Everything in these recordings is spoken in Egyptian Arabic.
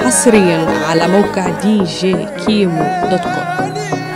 حصريا على موقع دي جي كيمو دوت كوم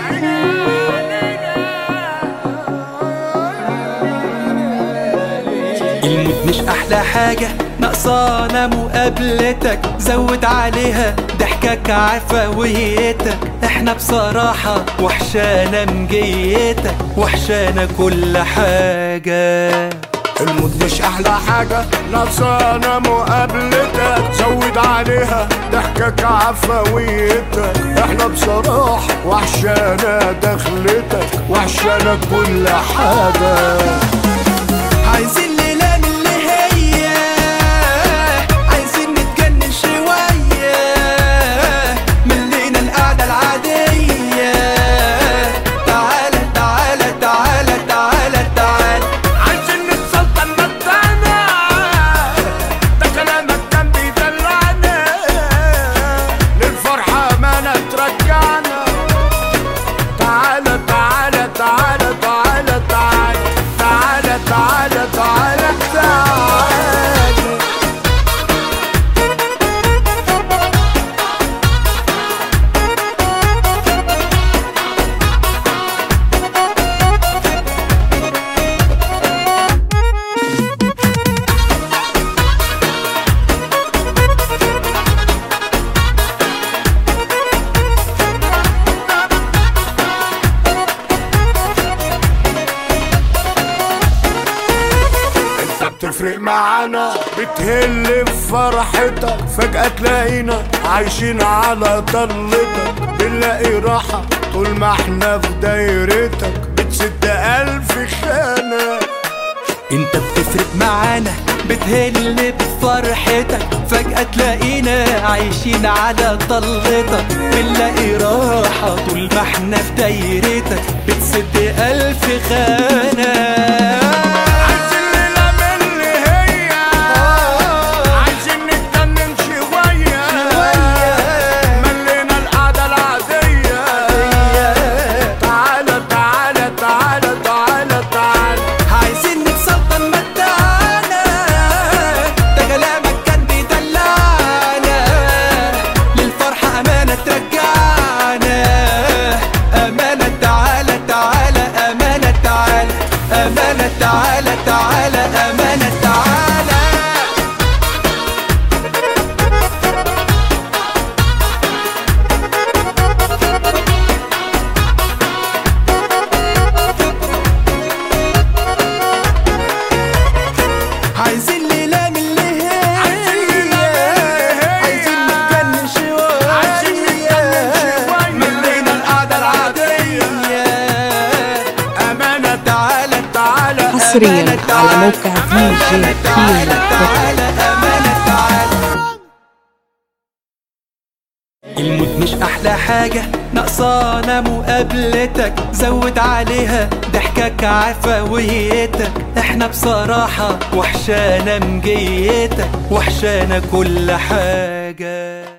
الموت مش احلى حاجة ناقصانا مقابلتك زود عليها ضحكك عفويتك احنا بصراحة وحشانا مجيتك وحشانا كل حاجة الموت مش احلى حاجة ناقصانا مقابلتك زود عليها ضحكك عفويتك احنا بصراحة وحشانا دخلتك وحشانا كل حاجة عايزين ليلة من اللي هي عايزين نتجنن شوية ملينا القعدة العادية تعالى تعالى تعالى تعالى تعالى عايزين نتسلطن مدانا ده كلامك كان بيدلعنا للفرحة ما ترجعنا تعالى تعالى تعالى تعالى تعالى تعالى تعالى تعالى تعالى انت بتفرق معانا بتهل في فرحتك فجأة تلاقينا عايشين على ضلتك بنلاقي راحة طول ما احنا في دايرتك بتسد ألف خانة انت بتفرق معانا بتهل بفرحتك فجأة تلاقينا عايشين على طلتك بنلاقي راحة طول ما احنا في دايرتك بتسد ألف خانة عايزين ليلة من اللي هي عايزين نتجنن شوية ملينا القعدة العادية تعالى تعالى تعالى تعالى تعالى عايزين نتسلطن مدانا ده كلامك كان بيدلعنا للفرحة أمانة ترجعنا أمانة تعالى تعالى أمانة تعالى أمانة تعالى تعالى أمانة تعالى عايزين ليلة من اللي هي عايزين ليلة من اللي هي. عايزين نتجنن شوية عايزين نتجنن شوية. ملينا القعدة العادية أمانة تعالى تعالى حصريا أمانة على تعالى. موقع دي جي أمانة كيمو تعالى دوت كوم تعالى أمانة تعالى الموت مش احلى حاجة ناقصانا مقابلتك زود عليها ضحكك عفويتك احنا بصراحة وحشانا مجيتك وحشانا كل حاجة